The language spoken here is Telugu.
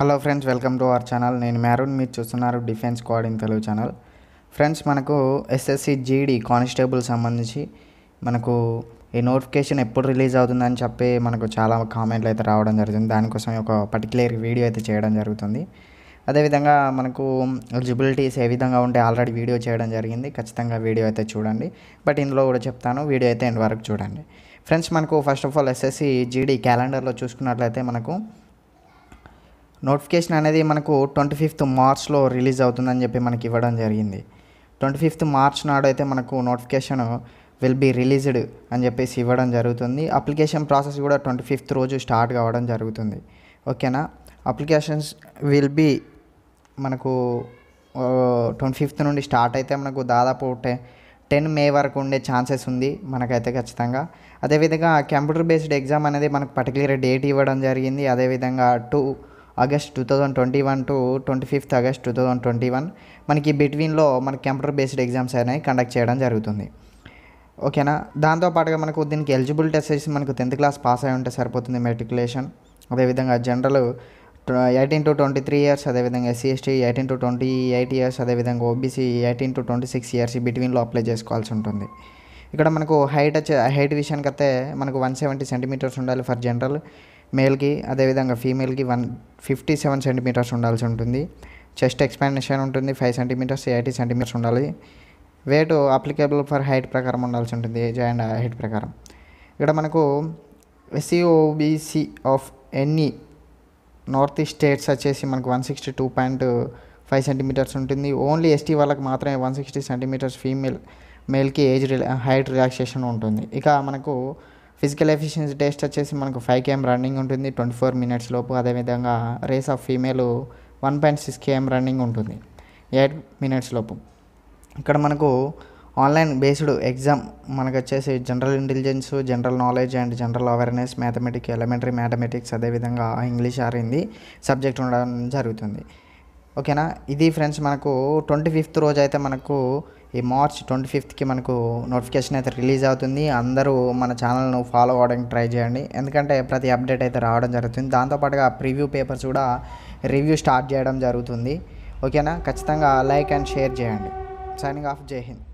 hello friends welcome to our channel నేను మ్యారూన్ మీరు చూస్తున్నారు defence squad in Telugu channel friends మనకు ఎస్ఎస్సి జీడీ కానిస్టేబుల్ సంబంధించి మనకు ఈ నోటిఫికేషన్ ఎప్పుడు రిలీజ్ అవుతుందని చెప్పి మనకు చాలా కామెంట్లు అయితే రావడం జరుగుతుంది దానికోసం ఒక పర్టికులర్ వీడియో అయితే చేయడం జరుగుతుంది అదేవిధంగా మనకు ఎలిజిబిలిటీస్ ఏ విధంగా ఉంటే ఆల్రెడీ వీడియో చేయడం జరిగింది ఖచ్చితంగా వీడియో అయితే చూడండి బట్ ఇందులో కూడా చెప్తాను వీడియో అయితే ఎండ్ వరకు చూడండి ఫ్రెండ్స్ మనకు first of all SSC GD క్యాలెండర్లో చూసుకున్నట్లయితే మనకు నోటిఫికేషన్ అనేది మనకు ట్వంటీ ఫిఫ్త్ మార్చ్లో రిలీజ్ అవుతుందని చెప్పి మనకి ఇవ్వడం జరిగింది ట్వంటీ ఫిఫ్త్ మార్చ్ నాడు అయితే మనకు నోటిఫికేషన్ విల్ బీ రిలీజ్డ్ అని చెప్పేసి ఇవ్వడం జరుగుతుంది అప్లికేషన్ ప్రాసెస్ కూడా ట్వంటీ ఫిఫ్త్ రోజు స్టార్ట్ కావడం జరుగుతుంది ఓకేనా అప్లికేషన్స్ విల్ బీ మనకు ట్వంటీ ఫిఫ్త్ నుండి స్టార్ట్ అయితే మనకు దాదాపు టె టెన్ మే వరకు ఉండే ఛాన్సెస్ ఉంది మనకైతే ఖచ్చితంగా అదేవిధంగా కంప్యూటర్ బేస్డ్ ఎగ్జామ్ అనేది మనకు పర్టికులర్ డేట్ ఇవ్వడం జరిగింది అదేవిధంగా two August two thousand twenty one to twenty fifth August two thousand twenty one మనకి బిట్వీన్లో మనకి కంప్యూటర్ బేస్డ్ ఎగ్జామ్స్ అనేవి కండక్ట్ చేయడం జరుగుతుంది ఓకేనా దాంతోపాటుగా మనకు దీనికి ఎలిజిబిలిటీ వచ్చేసి మనకు టెన్త్ క్లాస్ పాస్ అయి ఉంటే సరిపోతుంది మెట్రికులేషన్ అదేవిధంగా general eighteen to twenty three years అదేవిధంగా SC ST eighteen to twenty eight years అదేవిధంగా OBC eighteen to twenty six years ఈ బిట్వీన్లో అప్లై చేసుకోవాల్సి ఉంటుంది ఇక్కడ మనకు హైట్ వచ్చే హైట్ విషయానికి అయితే మనకు వన్ సెవెంటీ సెంటీమీటర్స్ ఉండాలి ఫర్ జనరల్ మేల్కి అదేవిధంగా ఫీమేల్కి వన్ ఫిఫ్టీ సెవెన్ సెంటీమీటర్స్ ఉండాల్సి ఉంటుంది చెస్ట్ ఎక్స్పాండేషన్ ఉంటుంది ఫైవ్ సెంటీమీటర్స్ ఎయిటీ సెంటీమీటర్స్ ఉండాలి వెయిట్ అప్లికేబుల్ ఫర్ హైట్ ప్రకారం ఉండాల్సి ఉంటుంది ఏజ్ అండ్ హైట్ ప్రకారం ఇక్కడ మనకు SC OBC of any north east states వచ్చేసి మనకు one sixty two point five centimetres ఉంటుంది ఓన్లీ ఎస్టీ వాళ్ళకి మాత్రమే వన్ సిక్స్టీ సెంటీమీటర్స్ ఫీమేల్ మేల్కి ఏజ్ హైట్ రిలాక్సేషన్ ఉంటుంది ఇక మనకు ఫిజికల్ ఎఫిషియన్సీ టెస్ట్ వచ్చేసి మనకు ఫైవ్ కేఎం రన్నింగ్ ఉంటుంది ట్వంటీ ఫోర్ మినిట్స్ లోపు అదేవిధంగా race of female one point six KM running ఉంటుంది ఎయిట్ మినిట్స్ లోపు ఇక్కడ మనకు ఆన్లైన్ బేస్డ్ ఎగ్జామ్ మనకు వచ్చేసి general intelligence general knowledge and general awareness mathematics elementary mathematics అదేవిధంగా ఇంగ్లీష్ ఆర్ హిందీ సబ్జెక్ట్ ఉండడం జరుగుతుంది ఓకేనా ఇది ఫ్రెండ్స్ మనకు ట్వంటీ ఫిఫ్త్ రోజు అయితే మనకు ఈ మార్చ్ ట్వంటీ ఫిఫ్త్కి మనకు నోటిఫికేషన్ అయితే రిలీజ్ అవుతుంది అందరూ మన ఛానల్ను ఫాలో అవ్వడానికి ట్రై చేయండి ఎందుకంటే ప్రతి అప్డేట్ అయితే రావడం జరుగుతుంది దాంతోపాటుగా ప్రివ్యూ పేపర్స్ కూడా రివ్యూ స్టార్ట్ చేయడం జరుగుతుంది ఓకేనా ఖచ్చితంగా లైక్ అండ్ షేర్ చేయండి సైనింగ్ ఆఫ్ జై హింద్